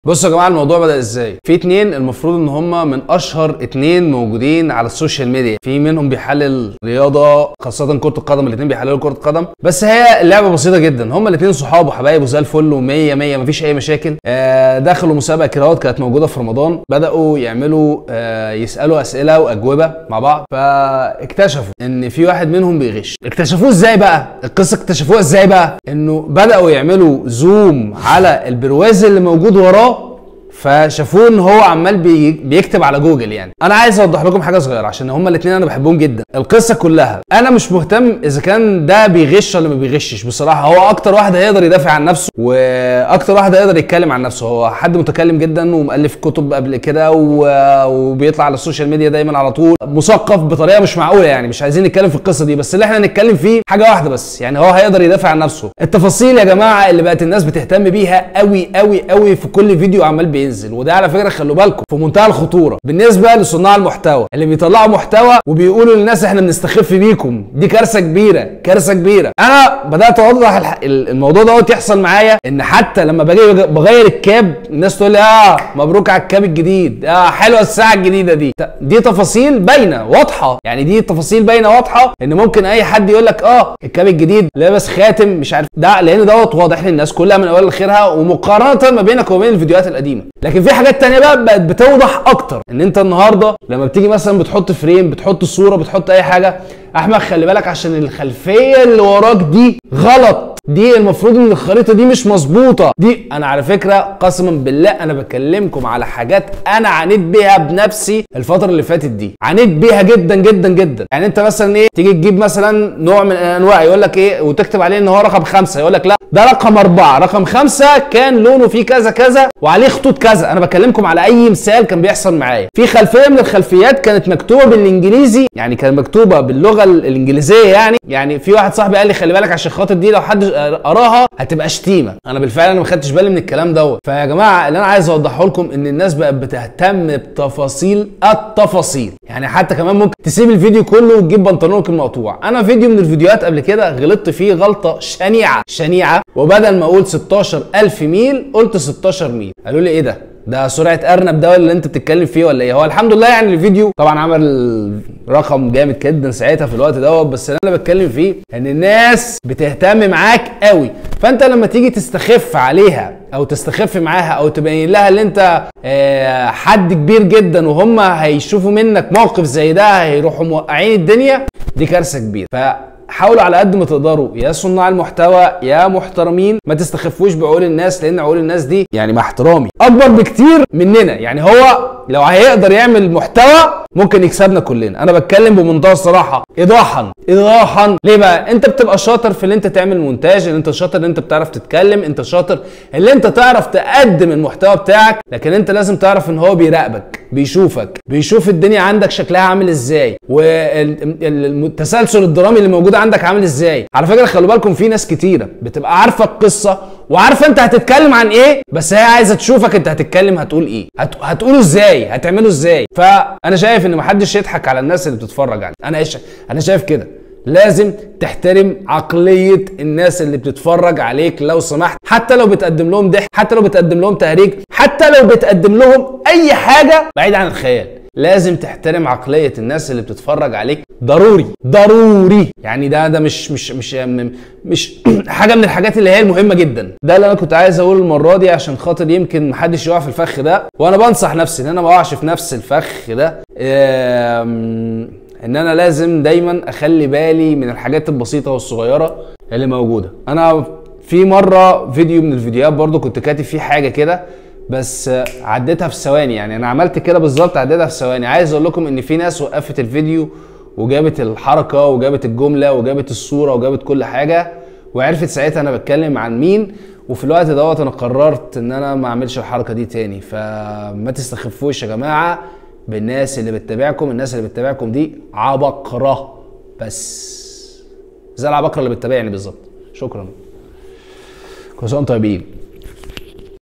بصوا يا جماعه الموضوع بدا ازاي في اتنين المفروض ان هم من اشهر اتنين موجودين على السوشيال ميديا في منهم بيحلل رياضه خاصه كره القدم الاتنين بيحللوا كره قدم بس هي اللعبه بسيطه جدا هم الاتنين صحاب وحبايب وزي الفل و100 100 مفيش اي مشاكل آه دخلوا مسابقه كراوات كانت موجوده في رمضان بداوا يعملوا آه يسالوا اسئله واجوبه مع بعض فاكتشفوا ان في واحد منهم بيغش اكتشفوه ازاي بقى القصه اكتشفوها ازاي بقى انه بداوا يعملوا زوم على البرواز اللي موجود وراه فشافوه ان هو عمال بي... بيكتب على جوجل يعني انا عايز اوضح لكم حاجه صغيره عشان هما الاثنين انا بحبهم جدا القصه كلها انا مش مهتم اذا كان ده بيغش ولا ما بيغشش بصراحه هو اكتر واحد هيقدر يدافع عن نفسه واكتر واحد هيقدر يتكلم عن نفسه هو حد متكلم جدا ومؤلف كتب قبل كده و... وبيطلع على السوشيال ميديا دايما على طول مثقف بطريقه مش معقوله يعني مش عايزين نتكلم في القصه دي بس اللي احنا نتكلم فيه حاجه واحده بس يعني هو هيقدر يدافع عن نفسه التفاصيل يا جماعه اللي بقت الناس بتهتم بيها قوي قوي قوي في كل فيديو عمال بينزل وده على فكره خلوا بالكم في منتهى الخطوره بالنسبه لصناع المحتوى اللي بيطلعوا محتوى وبيقولوا للناس احنا بنستخف بيكم دي كارثه كبيره كارثه كبيره انا بدات اوضح الح... الموضوع دوت يحصل معايا ان حتى لما باجي بغير الكاب الناس تقول لي اه مبروك على الكاب الجديد اه حلوه الساعه الجديده دي دي تفاصيل باينه واضحه يعني دي تفاصيل باينه واضحه ان ممكن اي حد يقول لك اه الكاب الجديد لابس خاتم مش عارف ده لان دوت واضح للناس كلها من اول لاخرها ومقارنه ما بينك وبين الفيديوهات القديمه لكن في حاجات تانية بقى بقت بتوضح اكتر ان انت النهارده لما بتيجي مثلا بتحط فريم بتحط صوره بتحط اي حاجه احمد خلي بالك عشان الخلفيه اللي وراك دي غلط دي المفروض ان الخريطه دي مش مظبوطه دي انا على فكره قسما بالله انا بكلمكم على حاجات انا عانيت بيها بنفسي الفتره اللي فاتت دي عانيت بيها جدا جدا جدا يعني انت مثلا ايه تيجي تجيب مثلا نوع من الانواع يقول لك ايه وتكتب عليه ان هو رقم خمسة يقول لك لا ده رقم أربعة رقم خمسة كان لونه فيه كذا كذا وعليه خطوط كذا انا بكلمكم على اي مثال كان بيحصل معايا في خلفيه من الخلفيات كانت مكتوبه بالانجليزي يعني كانت مكتوبه باللغه الانجليزيه يعني يعني في واحد صاحبي قال لي خلي بالك عشان خاطر دي لو حد قراها هتبقى شتيمه انا بالفعل انا ما خدتش بالي من الكلام دوت فيا جماعه اللي انا عايز اوضحه لكم ان الناس بقت بتهتم بتفاصيل التفاصيل يعني حتى كمان ممكن تسيب الفيديو كله وتجيب بنطلونك المقطوع انا فيديو من الفيديوهات قبل كده غلطت فيه غلطه شنيعه شنيعه وبدل ما اقول 16000 ميل قلت 16 ميل قالوا لي ايه ده ده سرعه ارنب ده اللي انت بتتكلم فيه ولا ايه هو الحمد لله يعني الفيديو طبعا عمل رقم جامد جدا ساعتها في الوقت دوت بس اللي انا بتكلم فيه ان الناس بتهتم معاك قوي فانت لما تيجي تستخف عليها او تستخف معاها او تبين لها ان انت آه حد كبير جدا وهم هيشوفوا منك موقف زي ده هيروحوا موقعين الدنيا دي كارثه كبيره ف حاولوا على قد ما تقدروا يا صناع المحتوى يا محترمين ما تستخفوش بعقول الناس لان عقول الناس دي يعني مع احترامي اكبر بكتير مننا يعني هو لو هيقدر يعمل محتوى ممكن يكسبنا كلنا انا بتكلم بمنتهى الصراحه ايضاحا ايضاحا ليه بقى انت بتبقى شاطر في اللي انت تعمل مونتاج ان انت شاطر ان انت بتعرف تتكلم انت شاطر اللي انت تعرف تقدم المحتوى بتاعك لكن انت لازم تعرف ان هو بيراقبك بيشوفك بيشوف الدنيا عندك شكلها عامل ازاي والتسلسل الدرامي اللي موجود عندك عامل ازاي على فكره خلوا بالكم في ناس كتيره بتبقى عارفه القصه وعارفه انت هتتكلم عن ايه بس هي عايزه تشوفك انت هتتكلم هتقول ايه هت... هتقوله ازاي هتعمله ازاي فانا شايف ان محدش يضحك على الناس اللي بتتفرج عليه انا إيش... انا شايف كده لازم تحترم عقلية الناس اللي بتتفرج عليك لو سمحت حتى لو بتقدم لهم ضحك حتى لو بتقدم لهم تهريج حتى لو بتقدم لهم اي حاجة بعيد عن الخيال لازم تحترم عقلية الناس اللي بتتفرج عليك ضروري ضروري يعني ده ده مش مش مش مش حاجة من الحاجات اللي هي المهمة جدا ده اللي انا كنت عايز اقوله المرة دي عشان خاطر يمكن محدش يقع في الفخ ده وانا بنصح نفسي ان انا ما اقعش في نفس الفخ ده ان انا لازم دايما اخلي بالي من الحاجات البسيطه والصغيره اللي موجوده انا في مره فيديو من الفيديوهات برضو كنت كاتب فيه حاجه كده بس عديتها في ثواني يعني انا عملت كده بالظبط عديتها في ثواني عايز اقول لكم ان في ناس وقفت الفيديو وجابت الحركه وجابت الجمله وجابت الصوره وجابت كل حاجه وعرفت ساعتها انا بتكلم عن مين وفي الوقت دوت انا قررت ان انا ما اعملش الحركه دي تاني فما تستخفوش يا جماعه بالناس اللي بتتابعكم الناس اللي بتتابعكم دي عبقرة بس زي العبقرة اللي بتتابعني بالظبط شكرا كل سنة وانتم طيبين